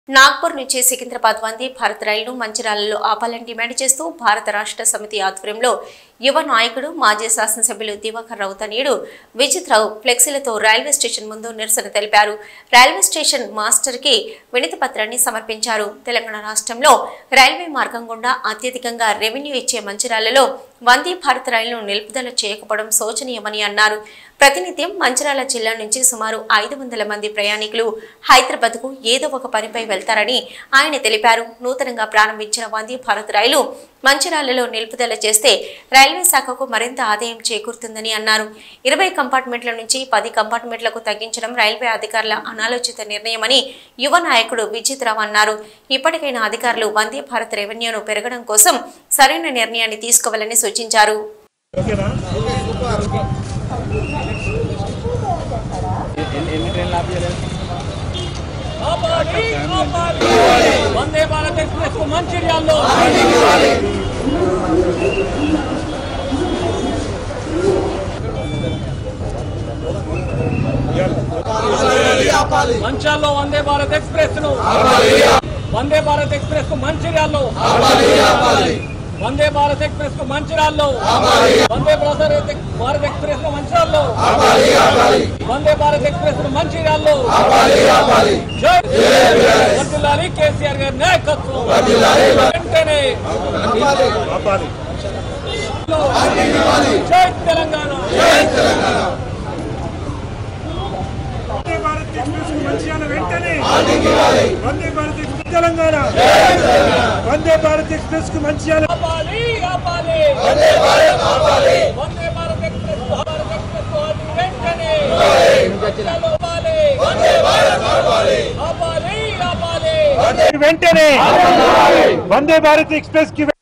నాగ్పూర్ నుంచి సికింద్రాబాద్ వందే భారత్ రైలును మంచిర్యాలలో ఆపాలని డిమాండ్ చేస్తూ భారత రాష్ట్ర సమితి ఆధ్వర్యంలో యువ నాయకుడు మాజీ శాసనసభ్యులు దివాకర్ రావు తనయుడు విజిత్ రావు ఫ్లెక్సీలతో రైల్వే స్టేషన్ ముందు నిరసన తెలిపారు రైల్వే స్టేషన్ మాస్టర్ కి వినతి పత్రాన్ని సమర్పించారు తెలంగాణ రాష్ట్రంలో రైల్వే మార్గం గుండా అత్యధికంగా రెవెన్యూ ఇచ్చే మంచిర్యాలలో వందే భారత్ రైలును నిలుపుదల చేయకపోవడం శోచనీయమని అన్నారు ప్రతినిత్యం మంచిర్యాల జిల్లా నుంచి సుమారు ఐదు వందల మంది ప్రయాణికులు హైదరాబాద్కు ఏదో ఒక పనిపై వెళ్తారని ఆయన తెలిపారు నూతనంగా ప్రారంభించిన వందే భారత్ రైలు మంచిర్యాలలో నిలుపుదల చేస్తే రైల్వే శాఖకు మరింత ఆదాయం చేకూరుతుందని అన్నారు ఇరవై కంపార్ట్మెంట్ల నుంచి పది కంపార్ట్మెంట్లకు తగ్గించడం రైల్వే అధికారుల అనాలోచిత నిర్ణయమని యువ నాయకుడు విజిత్ రావు అన్నారు ఇప్పటికైనా అధికారులు వందే భారత్ రెవెన్యూను పెరగడం కోసం సరైన నిర్ణయాన్ని తీసుకోవాలని సూచించారు ఎన్ని ట్రైన్లు ఆపేయలేదు ఆపాలి ఆపాలి వందే భారత్ ఎక్స్ప్రెస్ కు మంచిర్యాల్లో మంచాల్లో వందే భారత్ ఎక్స్ప్రెస్ ను వందే భారత్ ఎక్స్ప్రెస్ కు మంచిర్యాల్లో వందే భారత్ ఎక్స్ప్రెస్ కు మంచిర్యాల్లో వందే భారత్ ఎక్- భారత్ ఎక్స్ప్రెస్ కు మంచిర్యాల్లో వందే భారత్ ఎక్స్ప్రెస్ కు మంచిర్యాల్లో జై వర్ధిల్లాలి కేసీఆర్ గారి నాయకత్వం వెంటనే జై తెలంగాణ వందే భారత్ ఎక్స్ప్రెస్ కు మంచిర్యాల వెంటనే వందే భారత్ ఎక్స్ప్రెస్ తెలంగాణ వందే భారత్ ఎక్స్ప్రెస్ కు మంచిర్యాల ఆపాలి ఆపాలి వందే భారత్ ఆపాలి వందే భారత్ ఎక్స్ప్రెస్ భారత్ ఎక్స్ప్రెస్ ఆపాలి వెంటనే ఆపాలి వందే భారత్ ఆపాలి ఆపాలి ఆపాలి వెంటనే వందే భారత్ ఎక్స్ప్రెస్ కి